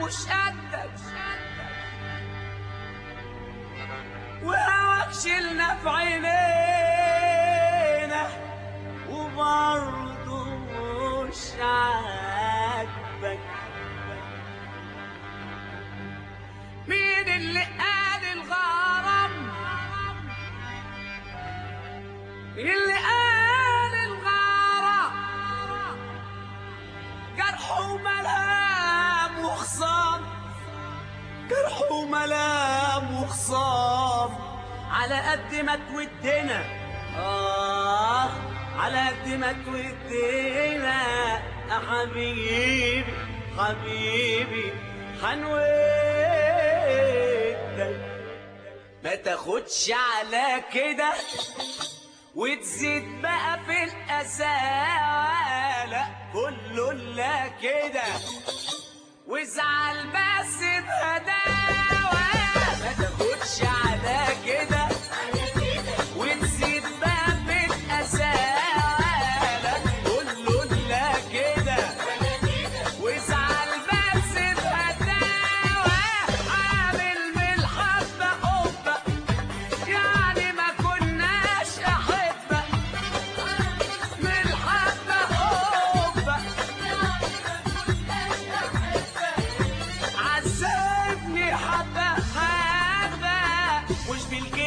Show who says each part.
Speaker 1: مش قدك وهواك شلنا في عينينا وبرضه مش عاجبك مين اللي قال الغرام مين اللي قال الغرام جرح وملام وخصام جرح وملام وخصام على قد ما تودنا آه على قد ما تودنا يا حبيبي حبيبي حنودك ما تاخدش على كده وتزيد بقى في الأساءة لا كله لا كده وازعل بس بهداوة ما تاخدش على كده وتزيد بقى في الأساءة لا كله لا كده وازعل بس بهداوة عامل من الحبة حبة يعني ما كناش أحبة من الحبة حبة عذبني حبة حبة مش بالكلمة